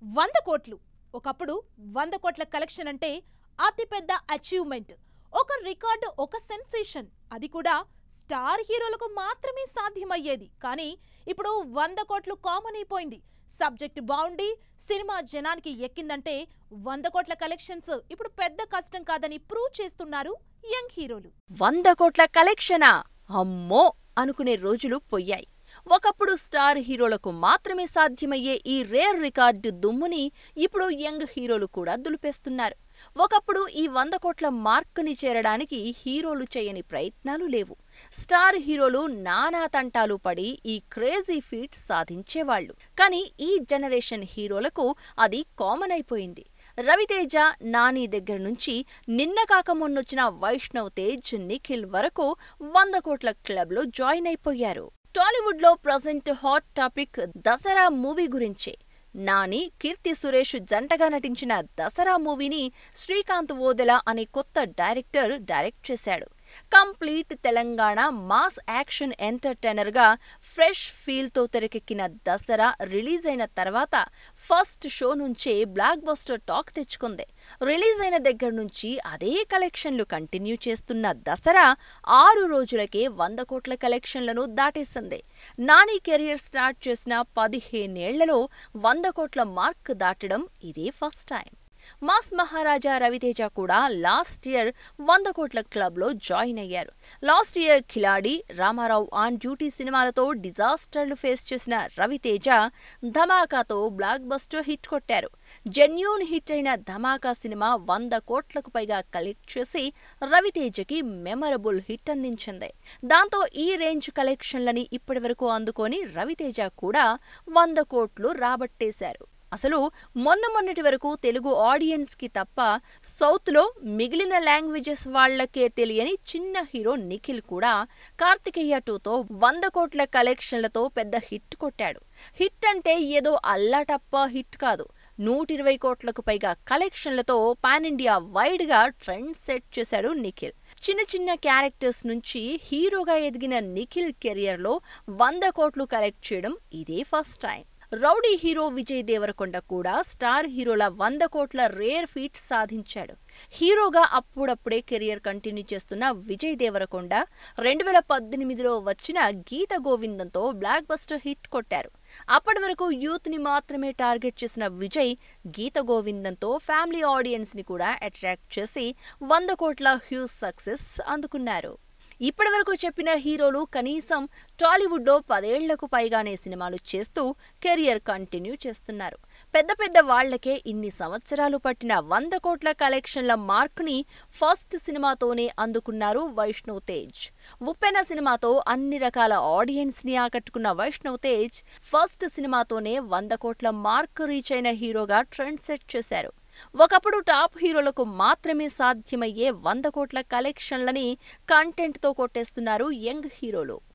వంద కోట్లు ఒకప్పుడు వంద కోట్ల కలెక్షన్ అంటే అతిపెద్ద అచీవ్మెంట్ ఒక రికార్డు ఒక సెన్సేషన్ అది కూడా స్టార్ హీరోలకు మాత్రమే సాధ్యమయ్యేది కానీ ఇప్పుడు వంద కోట్లు కామన్ అయిపోయింది సబ్జెక్ట్ బాగుండి సినిమా జనానికి ఎక్కిందంటే వంద కోట్ల కలెక్షన్స్ ఇప్పుడు పెద్ద కష్టం కాదని ప్రూవ్ చేస్తున్నారు యంగ్ హీరోలు వంద కోట్ల కలెక్షనా అమ్మో అనుకునే రోజులు పొయ్యాయి ఒకప్పుడు స్టార్ హీరోలకు మాత్రమే సాధ్యమయ్యే ఈ రేర్ రికార్డు దుమ్ముని ఇప్పుడు యంగ్ హీరోలు కూడా దులిపేస్తున్నారు ఒకప్పుడు ఈ వంద కోట్ల మార్కుని చేరడానికి హీరోలు చేయని ప్రయత్నాలు లేవు స్టార్ హీరోలు నానా తంటాలు పడి ఈ క్రేజీ ఫీట్ సాధించేవాళ్లు కానీ ఈ జనరేషన్ హీరోలకు అది కామన్ అయిపోయింది రవితేజ నాని దగ్గర నుంచి నిన్న కాక మొన్నొచ్చిన వైష్ణవ్ తేజ్ నిఖిల్ వరకు వంద కోట్ల క్లబ్లో జాయిన్ అయిపోయారు టాలీవుడ్ లో present hot topic Dasara movie గురించే నాని కీర్తి సురేష్ జంటగా నటించిన దసరా మూవీని శ్రీకాంత్ ఓదెల అనే కొత్త డైరెక్టర్ డైరెక్ట్ చేశాడు complete Telangana mass action entertainer గా ఫ్రెష్ ఫీల్ తో తెరకెక్కిన దసరా రిలీజ్ అయిన తర్వాత ఫస్ట్ షో నుంచే బ్లాక్ బస్టర్ టాక్ తెచ్చుకుంది రిలీజ్ అయిన దగ్గర నుంచి అదే కలెక్షన్లు కంటిన్యూ చేస్తున్న దసరా ఆరు రోజులకే వంద కోట్ల కలెక్షన్లను దాటేసింది నాని కెరియర్ స్టార్ట్ చేసిన పదిహేనేళ్లలో వంద కోట్ల మార్క్ దాటడం ఇదే first time mass Maharaja Raviteja కూడా లాస్ట్ ఇయర్ వంద కోట్ల క్లబ్ లో జాయిన్ అయ్యారు last year Khiladi Ramarao on duty సినిమాలతో డిజాస్టర్లు ఫేస్ చేసిన రవితేజ ధమాకాతో బ్లాక్ బస్టర్ హిట్ కొట్టారు జెన్యూన్ హిట్ అయిన ధమాకా సినిమా వంద కోట్లకు పైగా కలెక్ట్ చేసి రవితేజకి మెమరబుల్ హిట్ అందించింది దాంతో ఈ రేంజ్ కలెక్షన్లని ఇప్పటివరకు అందుకొని రవితేజ కూడా వంద కోట్లు రాబట్టేశారు అసలు మొన్న మొన్నటి వరకు తెలుగు ఆడియన్స్ కి తప్ప సౌత్ లో మిగిలిన లాంగ్వేజెస్ వాళ్లకే తెలియని చిన్న హీరో నిఖిల్ కూడా కార్తికేయ టూతో వంద కోట్ల కలెక్షన్లతో పెద్ద హిట్ కొట్టాడు హిట్ అంటే ఏదో అల్లాటప్ప హిట్ కాదు నూటిరవై కోట్లకు పైగా కలెక్షన్లతో పాన్ ఇండియా వైడ్ గా ట్రెండ్ సెట్ చేశాడు నిఖిల్ చిన్న చిన్న క్యారెక్టర్స్ నుంచి హీరోగా ఎదిగిన నిఖిల్ కెరియర్ లో వంద కోట్లు కలెక్ట్ చేయడం ఇదే first time rowdy hero Vijay Deverakonda కూడా స్టార్ హీరోల వంద కోట్ల రేర్ ఫీట్ సాధించాడు హీరోగా అప్పుడప్పుడే కెరియర్ కంటిన్యూ చేస్తున్న విజయ్ దేవరకొండ రెండు వేల పద్దెనిమిదిలో వచ్చిన గీత గోవిందంతో బ్లాక్ బస్టర్ హిట్ కొట్టారు అప్పటి వరకు యూత్ ని మాత్రమే టార్గెట్ చేసిన విజయ్ గీత గోవిందంతో ఫ్యామిలీ ఆడియన్స్ ని కూడా అట్రాక్ట్ చేసి వంద కోట్ల హ్యూజ్ సక్సెస్ అందుకున్నారు ఇప్పటివరకు చెప్పిన హీరోలు కనీసం టాలీవుడ్లో పదేళ్లకు పైగానే సినిమాలు చేస్తూ కెరియర్ కంటిన్యూ చేస్తున్నారు పెద్ద పెద్ద వాళ్లకే ఇన్ని సంవత్సరాలు పట్టిన వంద కోట్ల కలెక్షన్ల మార్క్ని ఫస్ట్ సినిమాతోనే అందుకున్నారు వైష్ణవ్ తేజ్ ఉప్పెన సినిమాతో అన్ని రకాల ఆడియన్స్ ని ఆకట్టుకున్న వైష్ణవ్ తేజ్ ఫస్ట్ సినిమాతోనే వంద కోట్ల మార్క్ రీచ్ అయిన హీరోగా ట్రెండ్ సెట్ చేశారు ఒకప్పుడు టాప్ హీరోలకు మాత్రమే సాధ్యమయ్యే వంద కోట్ల కలెక్షన్లని కంటెంట్తో కొట్టేస్తున్నారు యంగ్ హీరోలు